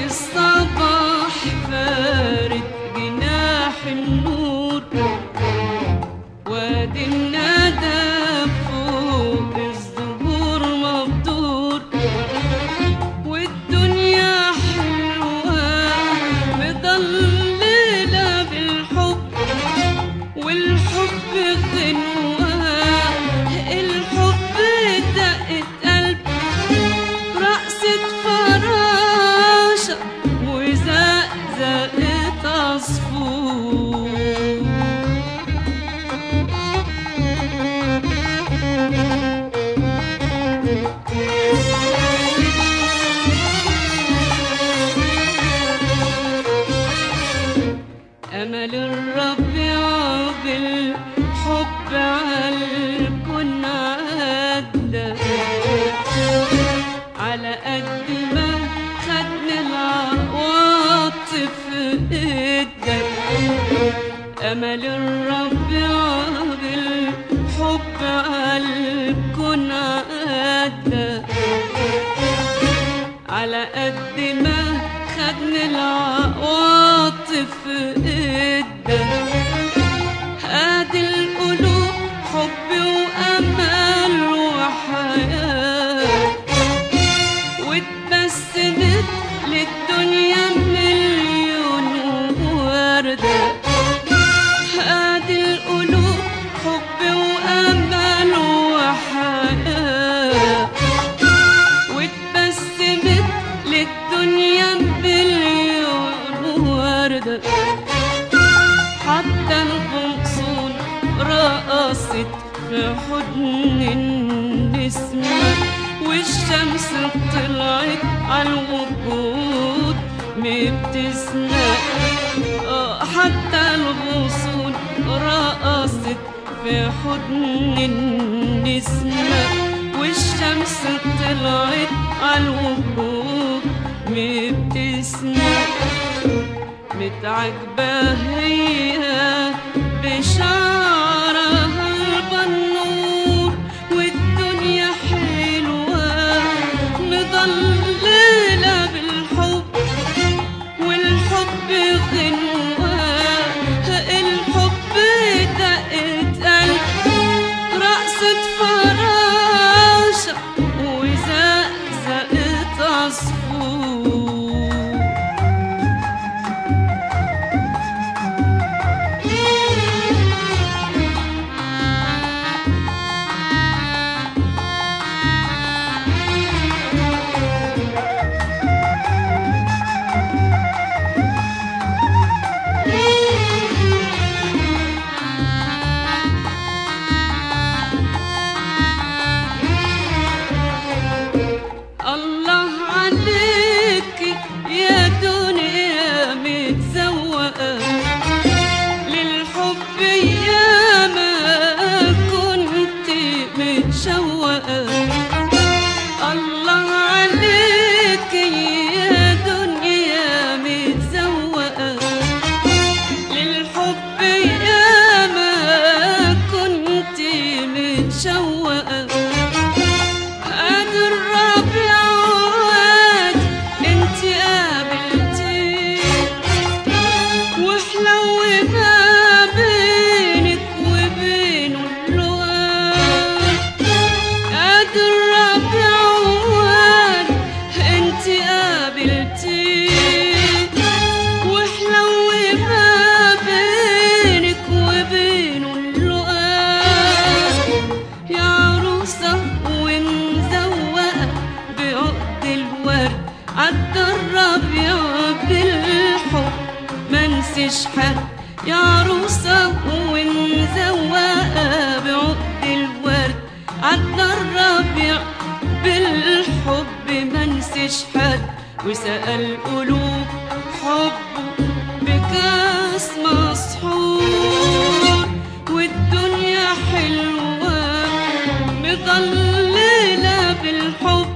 الصباح فارد جناح النور وادي الندى فوق الزهور مبدور والدنيا حلوة مضللة بالحب والحب غنوة الحب دقة قلب رقصة فراشة وزقزقة عصفور أمل الربيع بالحب عالكون عدى على قد ما خدنا العواطف إدى أمل الربيع بالحب عالكون عدى على قد ما خدنا العواطف إدى ادي القلوب حب وامل وحياه واتبسمت للدنيا مليون ورده ادي القلوب حب وامل وحياه واتبسمت للدنيا مليون وردة حتى الغصون رقصت في حضن النسمة والشمس طلعت على الوجود مبتسمة آه، حتى الغصون رقصت في حضن النسمة والشمس طلعت على الوجود مبتسمة متعجبة هي بشعرها البنور والدنيا حلوة مضللة بالحب والحب غنوة الحب دقة قلب رقصة فراشة وزقزقة عصفور الله عليك يا دنيا متزوقة للحب يا ما كنت متشوقة الله عليك يا دنيا متزوقة للحب يا ما كنت متشوقة ادي الربيع واد انت قابلتي وحلو ما بينك وبينه اللقاء ادي الربيع واد انت قابلتي وحلو ما بينك وبينه اللقاء يا عروسة ومزوقة بعقد الورد عدى الربيع بالحب منسيش حد يا عروسة ومزوقة بعقد الورد عدى الربيع بالحب منسيش حد وسأل قلوب حبه بكاس مسحور والدنيا حلوة مضللة بالحب